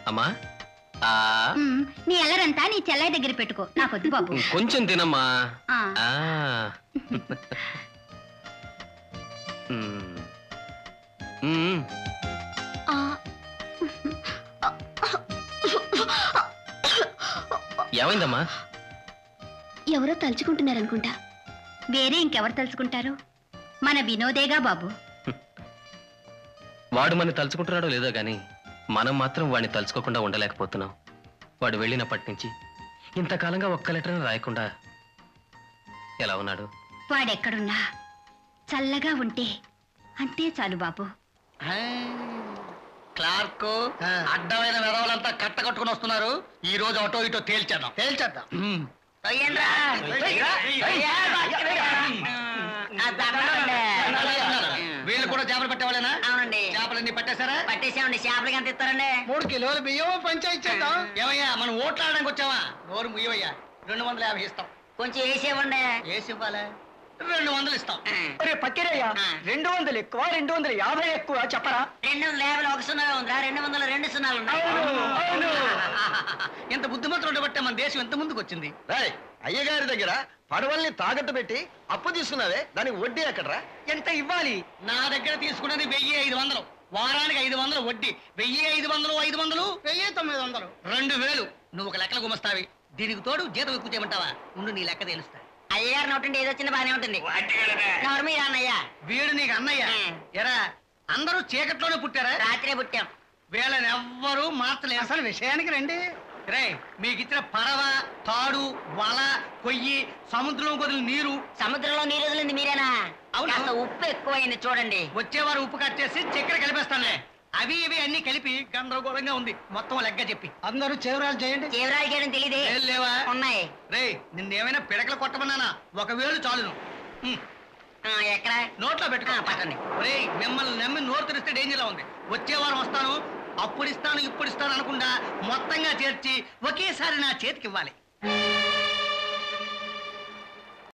అమ్మా ఆ, మ్, నీ ఎల్లరంతా నీ చెల్లయ్య దగ్గర పెట్టుకో నాకొద్దు బాబు కొంచెం తినమ్మా ఆ, ఆ. మ్మ్. మ్మ్. ఆ, ఏమైందమ్మా ఎవరో తలుచుకుంటున్నారనుకుంటా వేరే ఇంకెవరు తలుచుకుంటారు మన వినోదేగా బాబు వాడు మన తలుచుకుంటున్నాడో లేదో గాని మనం మాత్రం వాడిని తలుచుకోకుండా ఉండలేకపోతున్నాం వాడు వెళ్ళినప్పటి నుంచి ఇంతకాలంగా ఒక్క లెటర్ రాయకుండా ఎలా ఉన్నాడు వాడెక్కడున్నా చల్లగా ఉంటే అంతే చాలు బాబు క్లార్క్ అడ్డమైన వెధవలంతా కట్ట కట్టుకుని వస్తున్నారు ఈ రోజు అటో ఇటో తేల్చేద్దాం తేల్చేద్దాం వీళ్ళు కూడా చేపలు పట్టేవాళ్ళేనా అవునండి చేపలన్నీ పట్టేశారా పట్టేసామండి చేపలకి ఎంత ఇస్తారండి మూడు కిలోలు బియ్యం పంచాయిచ్చేద్దాం ఏమయ్యా మనం ఓట్లాడడానికి వచ్చావా నోరు ముయ్యవయ్యా రెండు వందల యాభై ఇస్తాం కొంచెం వేసేవ్వండి వేసి ఇవ్వాలి రెండు వందలు ఇస్తాం పక్కిరయ్యా రెండు వందలు ఎక్కువ రెండు వందల యాభై ఎక్కువ చెప్పరా రెండు వందల యాభై ఒక సున్నా ఉందా రెండు వందల రెండు సున్నాలు ఉన్నాయి ఇంత బుద్ధిమంతులు ఉండబట్టే మన దేశం ఎంత ముందుకు వచ్చింది రేయ్, అయ్యగారి దగ్గర పడవల్ని తాకట్టు పెట్టి అప్పు తీసుకున్నావే దానికి వడ్డీ ఎక్కడరా ఎంత ఇవ్వాలి నా దగ్గర తీసుకున్నది వెయ్యి ఐదు వందలు వారానికి ఐదు వందలు వడ్డీ వెయ్యి ఐదు వందలు ఐదు వందలు వెయ్యి తొమ్మిది వందలు రెండు వేలు నువ్వు ఒక లెక్కలు గుమస్తావి దీనికి తోడు జీతం ఎక్కువ చేయమంటావా ఉండు నీ లెక్క తెలుస్తా అయ్యగారు నోటుండి ఏదో చిన్న బాగానే ఉంటుంది నోరు మీద అన్నయ్య వీడు నీకు అన్నయ్య ఎరా అందరూ చీకట్లోనే పుట్టారా రాత్రే పుట్టాం వీళ్ళని ఎవ్వరూ మార్చలేదు అసలు విషయానికి రండి రే మీకు ఇచ్చిన పడవ తాడు వల కొయ్యి సముద్రం కొదిలి నీరు సముద్రంలో నీరు వదిలింది మీరేనా అవును. కాస్త ఉప్పు ఎక్కువైంది చూడండి వచ్చేవారు ఉప్పు కట్ చేసి చక్కెర కలిపేస్తానే అవి ఇవి అన్ని కలిపి గందరగోళంగా ఉంది మొత్తం లెక్క చెప్పి అందరూ చేవరాలు చేయండి జీవరాలు చేయడం తెలియదే వేలు లేవా ఉన్నాయి రే నిన్నేమైనా పిడకలు కొట్టమన్నానా ఒక వేలు చాలును హ్మ్. ఆ, ఎక్కడ నోట్లో పెట్టుకో ఆ, పట్టండి. రే మిమ్మల్ని నమ్మి నోరు తెరిస్తే డేంజర్ లో ఉంది వచ్చే వారం వస్తాను అప్పుడు ఇస్తాను ఇప్పుడు ఇస్తాను అనకుండా మొత్తంగా చేర్చి ఒకేసారి నా చేతికి ఇవ్వాలి